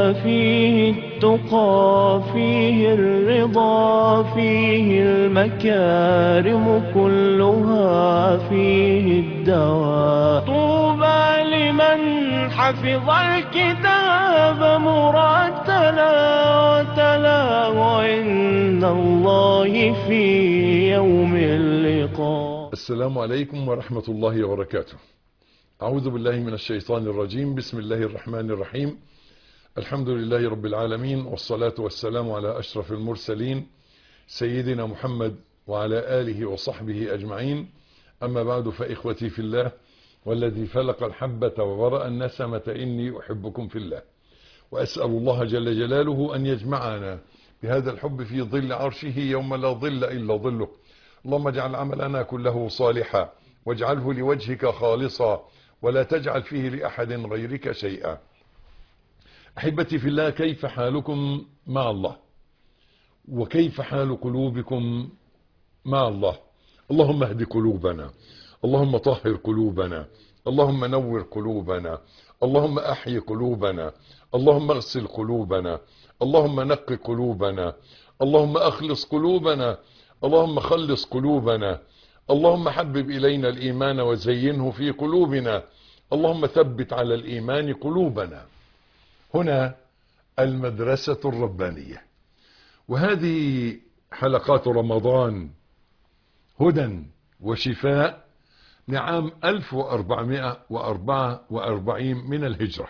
فيه التقى فيه الرضا فيه المكارم كلها فيه الدواء طوبى لمن حفظ الكتاب مرتلا وتلاه عند الله في يوم اللقاء السلام عليكم ورحمة الله وبركاته أعوذ بالله من الشيطان الرجيم بسم الله الرحمن الرحيم الحمد لله رب العالمين والصلاة والسلام على أشرف المرسلين سيدنا محمد وعلى آله وصحبه أجمعين أما بعد فإخوتي في الله والذي فلق الحبة وبرأ النسمة إني أحبكم في الله وأسأل الله جل جلاله أن يجمعنا بهذا الحب في ظل عرشه يوم لا ظل إلا ظله اللهم اجعل عملنا كله صالحا واجعله لوجهك خالصا ولا تجعل فيه لأحد غيرك شيئا أحبتي في الله كيف حالكم مع الله وكيف حال قلوبكم مع الله اللهم اهد قلوبنا اللهم طهر قلوبنا اللهم نور قلوبنا اللهم احي قلوبنا اللهم اغسل قلوبنا اللهم نق قلوبنا اللهم اخلص قلوبنا اللهم خلص قلوبنا اللهم حبب الينا الايمان وزينه في قلوبنا اللهم ثبت على الايمان قلوبنا هنا المدرسة الربانية وهذه حلقات رمضان هدى وشفاء لعام 1444 من الهجرة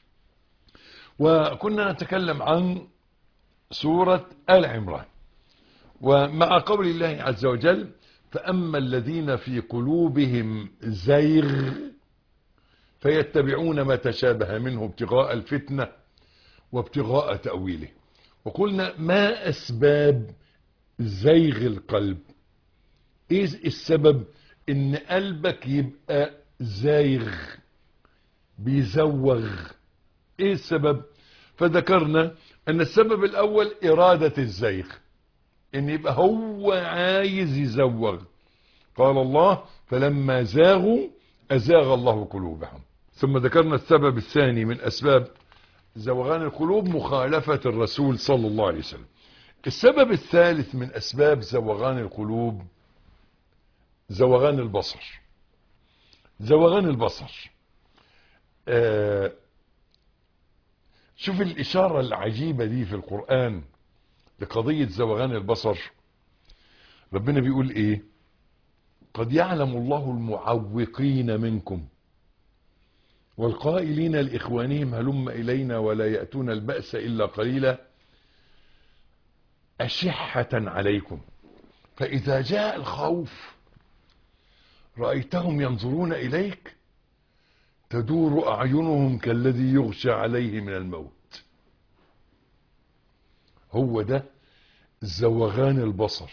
وكنا نتكلم عن سورة آل عمران ومع قول الله عز وجل فأما الذين في قلوبهم زيغ فيتبعون ما تشابه منه ابتغاء الفتنة وابتغاء تأويله وقلنا ما أسباب زيغ القلب ايه السبب ان قلبك يبقى زايغ بيزوغ ايه السبب فذكرنا ان السبب الاول ارادة الزيغ ان يبقى هو عايز يزوغ قال الله فلما زاغوا ازاغ الله قلوبهم ثم ذكرنا السبب الثاني من اسباب زوغان القلوب مخالفة الرسول صلى الله عليه وسلم السبب الثالث من اسباب زوغان القلوب زوغان البصر زوغان البصر آه شوف الاشارة العجيبة دي في القرآن لقضية زوغان البصر ربنا بيقول ايه قد يعلم الله المعوقين منكم والقائلين لإخوانهم هلم إلينا ولا يأتون البأس إلا قليلا أشحة عليكم فإذا جاء الخوف رأيتهم ينظرون إليك تدور أعينهم كالذي يغشى عليه من الموت هو ده زوغان البصر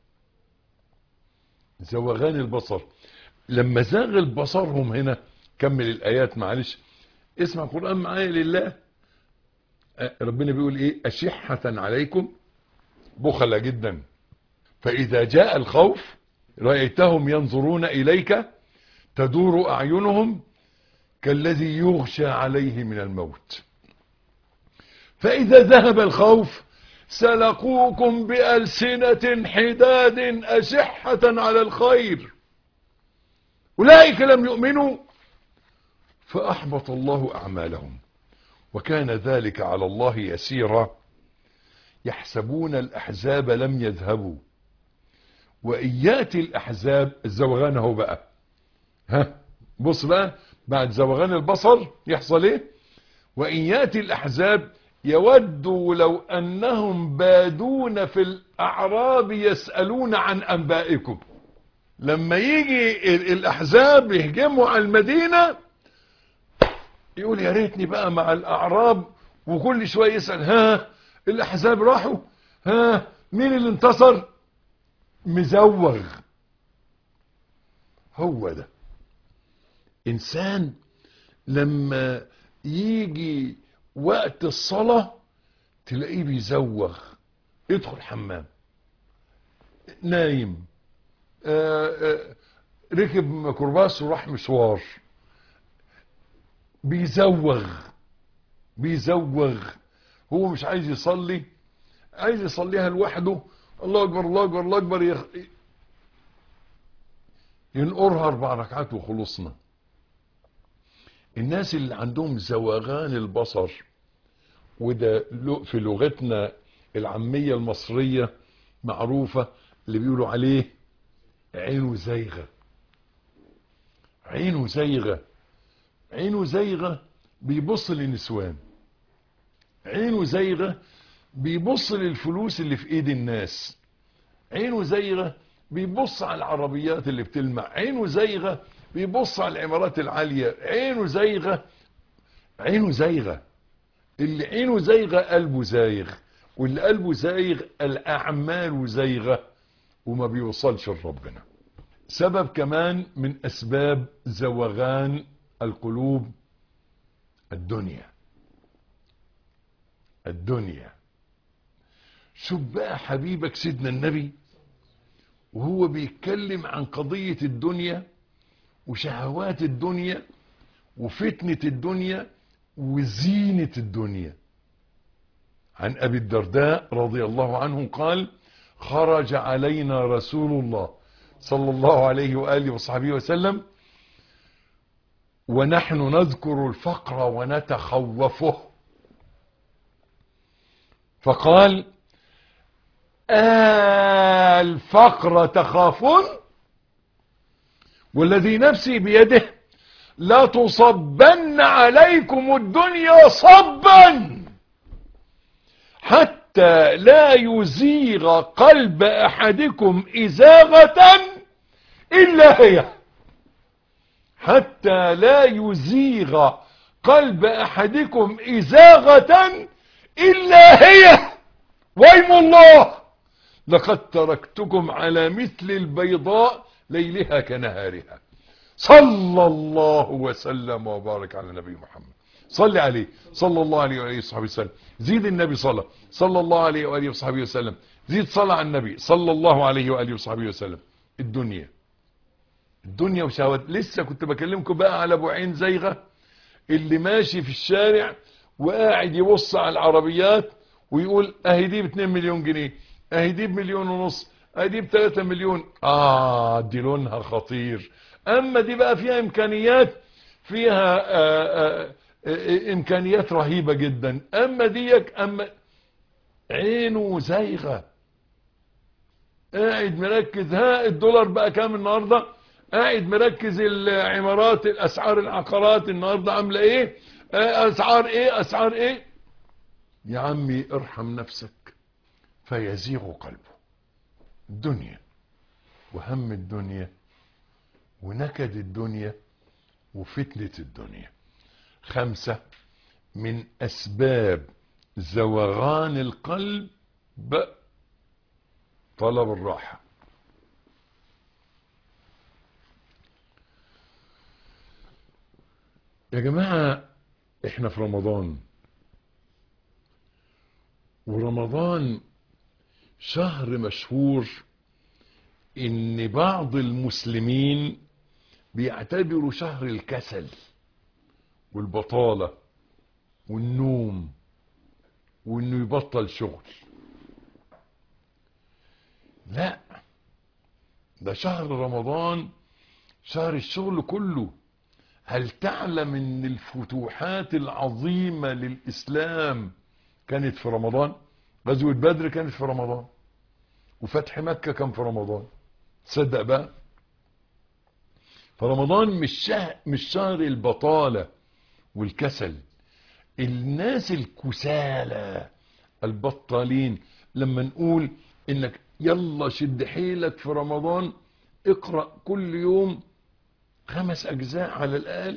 زوغان البصر لما زاغ البصرهم هنا كمل الآيات معلش اسمع القرآن معايا لله ربنا بيقول ايه أشحة عليكم بخلة جدا فإذا جاء الخوف رأيتهم ينظرون إليك تدور أعينهم كالذي يغشى عليه من الموت فإذا ذهب الخوف سلقوكم بألسنة حداد أشحة على الخير أولئك لم يؤمنوا فأحبط الله أعمالهم وكان ذلك على الله يسيرا يحسبون الأحزاب لم يذهبوا وإن ياتي الأحزاب الزوغان اهو بقى ها بص بقى بعد زوغان البصر يحصل ايه وإن ياتي الأحزاب يودوا لو أنهم بادون في الأعراب يسألون عن أنبائكم لما يجي الأحزاب يهجموا على المدينة يقول يا ريتني بقى مع الأعراب وكل شوية يسأل ها الأحزاب راحوا ها مين اللي انتصر مزوغ هو ده إنسان لما يجي وقت الصلاة تلاقيه بيزوغ يدخل حمام نايم آآ آآ ركب ميكروباص وراح مشوار بيزوغ بيزوغ هو مش عايز يصلي عايز يصليها لوحده الله اكبر الله اكبر الله اكبر يخ... ينقرها اربع ركعات وخلصنا الناس اللي عندهم زواغان البصر وده ل- في لغتنا العامية المصرية معروفة اللي بيقولوا عليه عينه زيغة عينه زيغة عينه زيغة بيبص للنسوان عينه زيغة بيبص للفلوس اللي في ايد الناس عينه زيغة بيبص على العربيات اللي بتلمع عينه زيغة بيبص على العمارات العالية عينه زيغة عينه زيغة اللي عينه زيغة قلبه زايغ واللي قلبه زايغ الأعمال زيغة وما بيوصلش لربنا سبب كمان من أسباب زوغان القلوب الدنيا الدنيا شوف بقى حبيبك سيدنا النبي وهو بيتكلم عن قضية الدنيا وشهوات الدنيا وفتنة الدنيا وزينة الدنيا عن أبي الدرداء رضي الله عنه قال خرج علينا رسول الله صلى الله عليه وآله وصحبه وسلم ونحن نذكر الفقر ونتخوفه فقال آه الفقر تخافون والذي نفسي بيده لا تصبن عليكم الدنيا صبا حتى لا يزيغ قلب احدكم ازاغة الا هي حتى لا يزيغ قلب احدكم ازاغة الا هي ويم الله لقد تركتكم على مثل البيضاء ليلها كنهارها صلى الله وسلم وبارك على نبي محمد صلي عليه صلى الله عليه وآله وصحبه وسلم زيد النبي صلى صلى الله عليه وآله وصحبه وسلم زيد صلى على النبي صلى الله عليه وآله وصحبه وسلم الدنيا الدنيا وشهوات لسه كنت بكلمكم بقى على ابو عين زيغة اللي ماشي في الشارع وقاعد يبص على العربيات ويقول اهي دي ب 2 مليون جنيه اهي دي بمليون ونص اهي دي ب 3 مليون اه دي لونها خطير اما دي بقى فيها امكانيات فيها آآ آآ امكانيات رهيبة جدا اما ديك اما عينه زيغة قاعد مركز ها الدولار بقى كام النهاردة قاعد مركز العمارات الاسعار العقارات النهاردة عاملة ايه اسعار ايه اسعار ايه يا عمي ارحم نفسك فيزيغ قلبه الدنيا وهم الدنيا ونكد الدنيا وفتنة الدنيا خمسة من أسباب زوغان القلب طلب الراحة يا جماعة احنا في رمضان ورمضان شهر مشهور ان بعض المسلمين بيعتبروا شهر الكسل والبطالة والنوم وانه يبطل شغل لا ده شهر رمضان شهر الشغل كله هل تعلم ان الفتوحات العظيمة للاسلام كانت في رمضان غزوة بدر كانت في رمضان وفتح مكة كان في رمضان تصدق بقى فرمضان مش شهر, مش شهر البطالة والكسل الناس الكسالى البطالين لما نقول انك يلا شد حيلك في رمضان اقرأ كل يوم خمس اجزاء على الاقل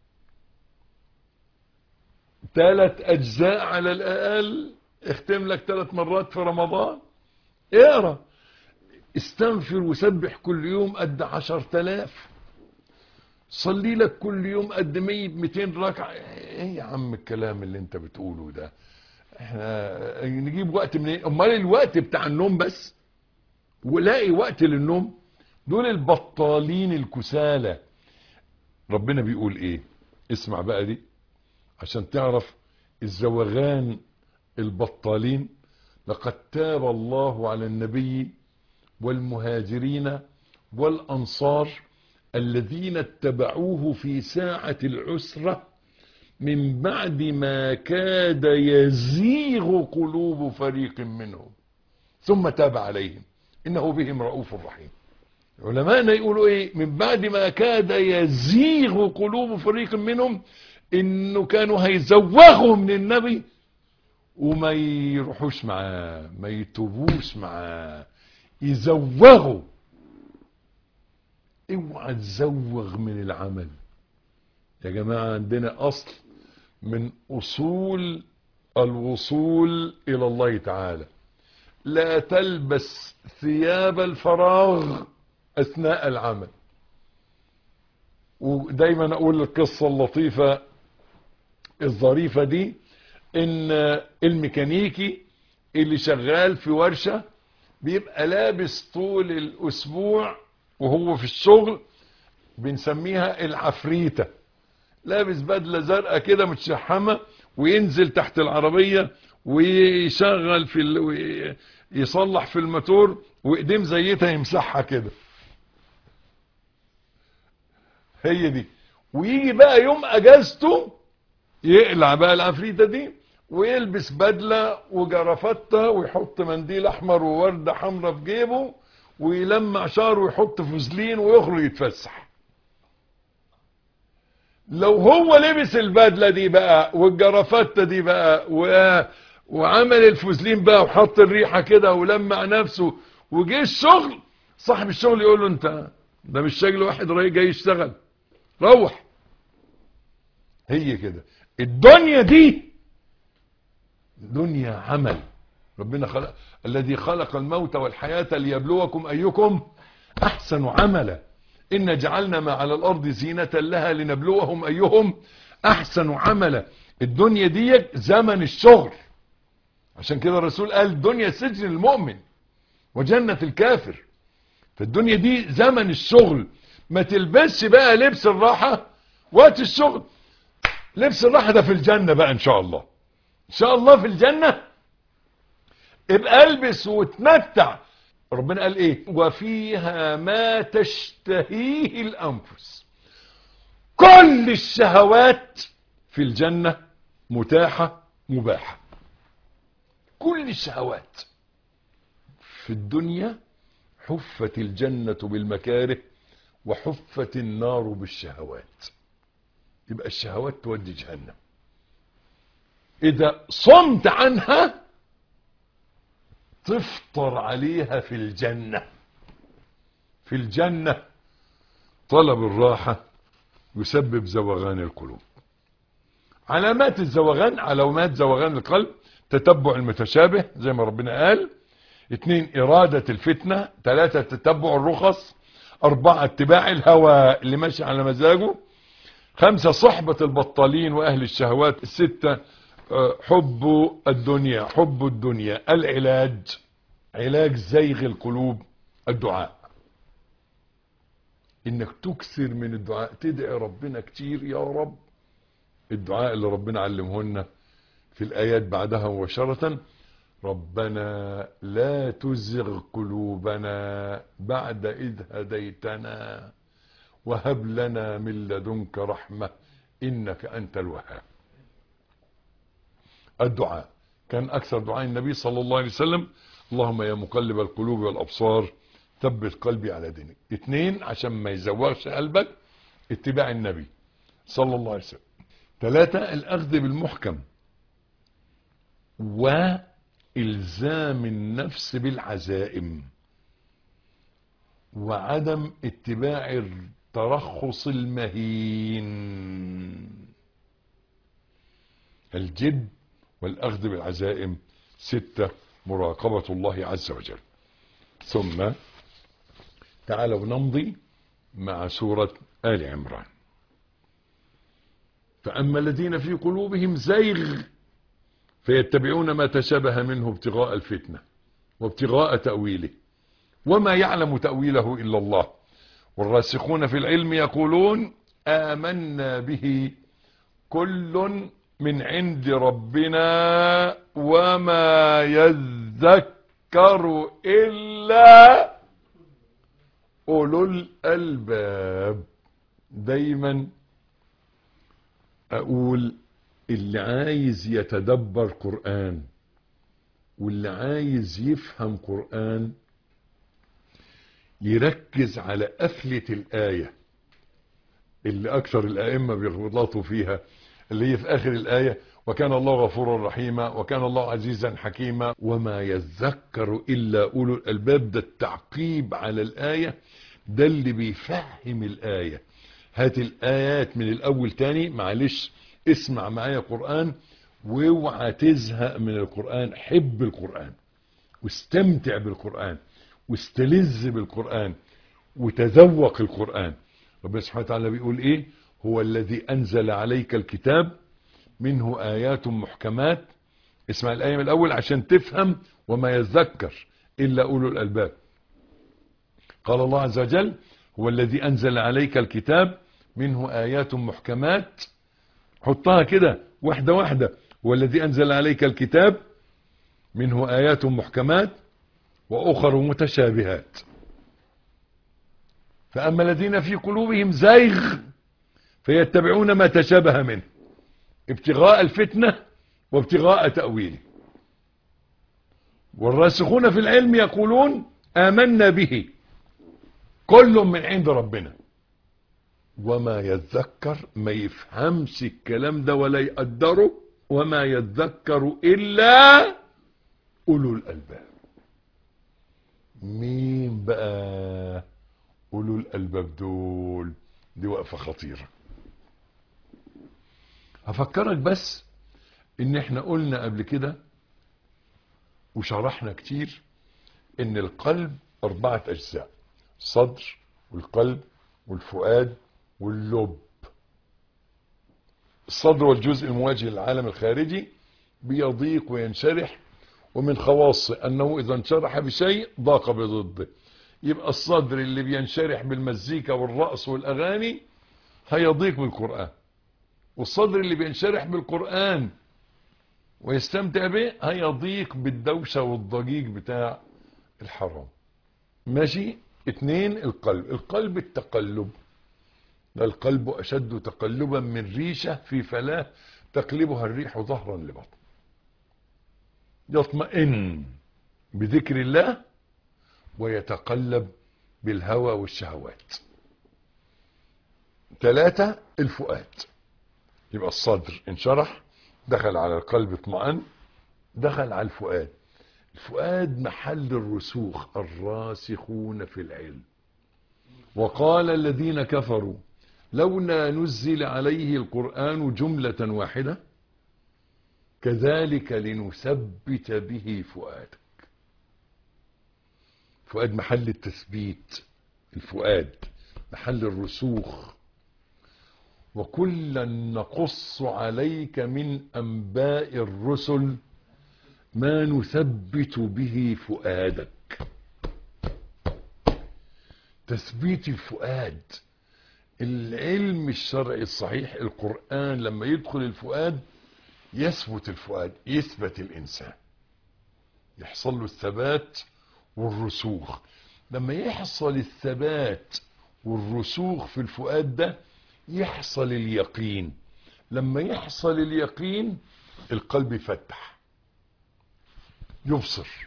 ثلاث اجزاء على الاقل اختم لك ثلاث مرات في رمضان اقرا استغفر وسبح كل يوم قد عشر تلاف صلي لك كل يوم قد مية ميتين ركعة ايه يا عم الكلام اللي انت بتقوله ده احنا نجيب وقت منين امال الوقت بتاع النوم بس ولاقي وقت للنوم دول البطالين الكسالى ربنا بيقول ايه اسمع بقى دي عشان تعرف الزوغان البطالين لقد تاب الله على النبي والمهاجرين والأنصار الذين اتبعوه في ساعة العسرة من بعد ما كاد يزيغ قلوب فريق منهم ثم تاب عليهم إنه بهم رؤوف رحيم علماءنا يقولوا ايه من بعد ما كاد يزيغ قلوب فريق منهم انه كانوا هيزوغوا من النبي وما يروحوش معاه ما يتوبوش معاه يزوغوا اوعى تزوغ من العمل يا جماعة عندنا اصل من اصول الوصول الى الله تعالى لا تلبس ثياب الفراغ اثناء العمل ودايما اقول القصة اللطيفة الظريفة دي ان الميكانيكي اللي شغال في ورشة بيبقى لابس طول الاسبوع وهو في الشغل بنسميها العفريتة لابس بدلة زرقاء كده متشحمة وينزل تحت العربية ويشغل في ال... يصلح في الموتور وايديه مزيتها يمسحها كده هي دي ويجي بقى يوم اجازته يقلع بقى العفريتة دي ويلبس بدلة وجرافته ويحط منديل احمر ووردة حمراء في جيبه ويلمع شعره ويحط فوزلين ويخرج يتفسح لو هو لبس البدلة دي بقى والجرافته دي بقى و... وعمل الفوزلين بقى وحط الريحة كده ولمع نفسه وجه الشغل صاحب الشغل يقول له انت ده مش شغل واحد راي جاي يشتغل روح هي كده الدنيا دي دنيا عمل ربنا خلق الذي خلق الموت والحياة ليبلوكم أيكم أحسن عملا إن جعلنا ما على الأرض زينة لها لنبلوهم أيهم أحسن عملا الدنيا دي زمن الشغل عشان كده الرسول قال الدنيا سجن المؤمن وجنة الكافر فالدنيا دي زمن الشغل ما تلبسش بقى لبس الراحة وقت الشغل لبس الراحة ده في الجنة بقى ان شاء الله ان شاء الله في الجنة ابقى البس وتمتع ربنا قال ايه وفيها ما تشتهيه الانفس كل الشهوات في الجنة متاحة مباحة كل الشهوات في الدنيا حفت الجنة بالمكاره وحفت النار بالشهوات يبقى الشهوات تودي جهنم اذا صمت عنها تفطر عليها في الجنة في الجنة طلب الراحة يسبب زوغان القلوب علامات الزوغان علامات زوغان القلب تتبع المتشابه زي ما ربنا قال اتنين ارادة الفتنة تلاتة تتبع الرخص اربعة اتباع الهوى اللي ماشي على مزاجه خمسة صحبة البطالين واهل الشهوات ستة حب الدنيا حب الدنيا العلاج علاج زيغ القلوب الدعاء انك تكثر من الدعاء تدعي ربنا كتير يا رب الدعاء اللي ربنا علمه لنا في الايات بعدها مباشرة ربنا لا تزغ قلوبنا بعد اذ هديتنا وهب لنا من لدنك رحمة انك انت الوهاب الدعاء كان اكثر دعاء النبي صلى الله عليه وسلم اللهم يا مقلب القلوب والابصار ثبت قلبي على دينك اتنين عشان ما يزوغش قلبك اتباع النبي صلى الله عليه وسلم ثلاثة الاخذ بالمحكم والزام النفس بالعزائم وعدم اتباع الترخص المهين الجد والأخذ بالعزائم ستة مراقبة الله عز وجل ثم تعالوا نمضي مع سورة آل عمران فأما الذين في قلوبهم زيغ فيتبعون ما تشابه منه ابتغاء الفتنة وابتغاء تأويله وما يعلم تأويله إلا الله والراسخون في العلم يقولون آمنا به كل من عند ربنا وما يذكر إلا أولو الألباب دايما أقول اللي عايز يتدبر قرآن واللي عايز يفهم قرآن يركز على قفلة الآية اللي أكثر الآئمة بيغلطوا فيها اللي هي في آخر الآية وكان الله غفورا رحيما وكان الله عزيزا حكيما وما يذكر إلا أولو الألباب ده التعقيب على الآية ده اللي بيفهم الآية هات الآيات من الأول تاني معلش اسمع معايا قرآن واوعى تزهق من القرآن حب القرآن واستمتع بالقرآن واستلذ بالقرآن وتذوق القرآن ربنا سبحانه وتعالى بيقول ايه هو الذي انزل عليك الكتاب منه ايات محكمات اسمع الايه من الاول عشان تفهم وما يذكر الا اولو الالباب قال الله عز وجل هو الذي انزل عليك الكتاب منه ايات محكمات حطها كده واحده واحده هو الذي انزل عليك الكتاب منه ايات محكمات واخر متشابهات فأما الذين في قلوبهم زيغ فيتبعون ما تشابه منه ابتغاء الفتنة وابتغاء تأويله والراسخون في العلم يقولون آمنا به كل من عند ربنا وما يذكر ما يفهمش الكلام ده ولا يقدره وما يذكر إلا أولو الألباب مين بقى أولو الألباب دول دي وقفة خطيرة هفكرك بس ان احنا قلنا قبل كده وشرحنا كتير ان القلب اربعة اجزاء الصدر والقلب والفؤاد واللب الصدر والجزء المواجه للعالم الخارجي بيضيق وينشرح ومن خواصه انه اذا انشرح بشيء ضاق بضده يبقى الصدر اللي بينشرح بالمزيكا والرقص والاغاني هيضيق بالقرآن والصدر اللي بينشرح بالقرآن ويستمتع به هيضيق بالدوشة والضجيج بتاع الحرام ماشي اتنين القلب القلب التقلب ده القلب أشد تقلبا من ريشة في فلاة تقلبها الريح ظهرا لبطن يطمئن بذكر الله ويتقلب بالهوى والشهوات ثلاثة الفؤاد يبقى الصدر انشرح دخل على القلب اطمئن دخل على الفؤاد الفؤاد محل الرسوخ الراسخون في العلم وقال الذين كفروا لولا نزل عليه القرآن جملة واحدة كذلك لنثبت به فؤادك فؤاد محل التثبيت الفؤاد محل الرسوخ وكلا نقص عليك من أنباء الرسل ما نثبت به فؤادك تثبيت الفؤاد العلم الشرعي الصحيح القرآن لما يدخل الفؤاد يثبت الفؤاد يثبت الإنسان يحصل له الثبات والرسوخ لما يحصل الثبات والرسوخ في الفؤاد ده يحصل اليقين لما يحصل اليقين القلب يفتح يبصر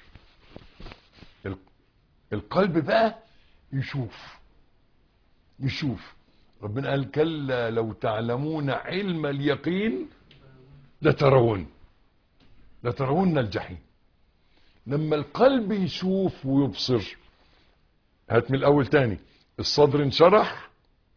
القلب بقى يشوف يشوف ربنا قال كلا لو تعلمون علم اليقين لترون لترون الجحيم لما القلب يشوف ويبصر هات من الاول تاني الصدر انشرح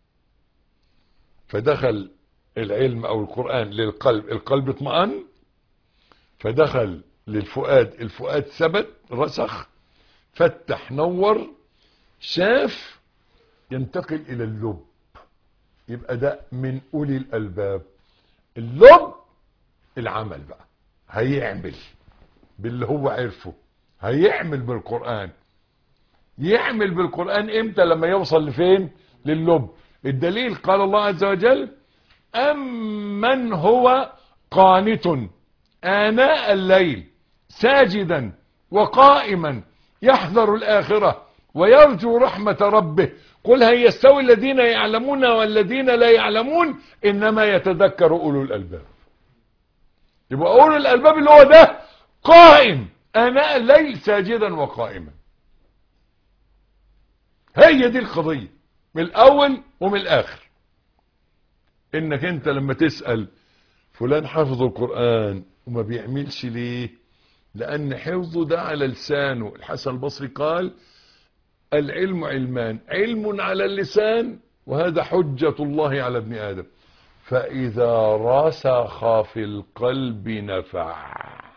فدخل العلم او القرآن للقلب القلب اطمئن فدخل للفؤاد الفؤاد ثبت رسخ فتح نور شاف ينتقل الى اللب يبقى ده من اولي الالباب اللب العمل بقى هيعمل باللي هو عرفه هيعمل بالقرآن يعمل بالقرآن امتى لما يوصل لفين للب الدليل قال الله عز وجل أمن هو قانت آناء الليل ساجدا وقائما يحذر الآخرة ويرجو رحمة ربه قل هل يستوي الذين يعلمون والذين لا يعلمون إنما يتذكر أولو الألباب يبقى أولو الألباب اللي هو ده قائم آناء الليل ساجدا وقائما هي دي القضية من الأول ومن الآخر إنك أنت لما تسأل فلان حافظ القرآن وما بيعملش ليه لأن حفظه ده على لسانه الحسن البصري قال العلم علمان علم على اللسان وهذا حجة الله على ابن آدم فإذا رسخ في القلب نفع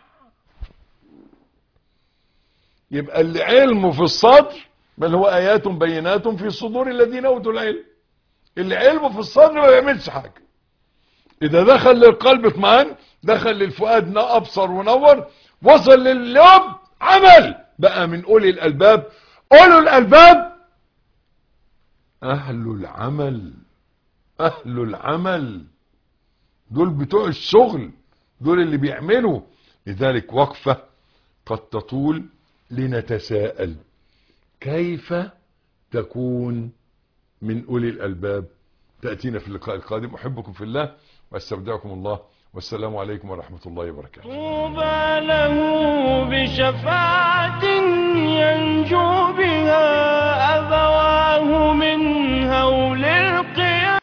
يبقى اللي علمه في الصدر بل هو آيات بينات في صدور الذين أوتوا العلم اللي علمه في الصدر ما بيعملش حاجة إذا دخل للقلب اطمئن دخل للفؤاد أبصر ونور وصل لليوم عمل بقى من أولي الألباب أولو الألباب أهل العمل أهل العمل دول بتوع الشغل دول اللي بيعملوا لذلك وقفة قد تطول لنتساءل كيف تكون من أولي الألباب تأتينا في اللقاء القادم أحبكم في الله واستودعكم الله والسلام عليكم ورحمة الله وبركاته طوبى له بشفاعة ينجو بها أبواه من هول القيامة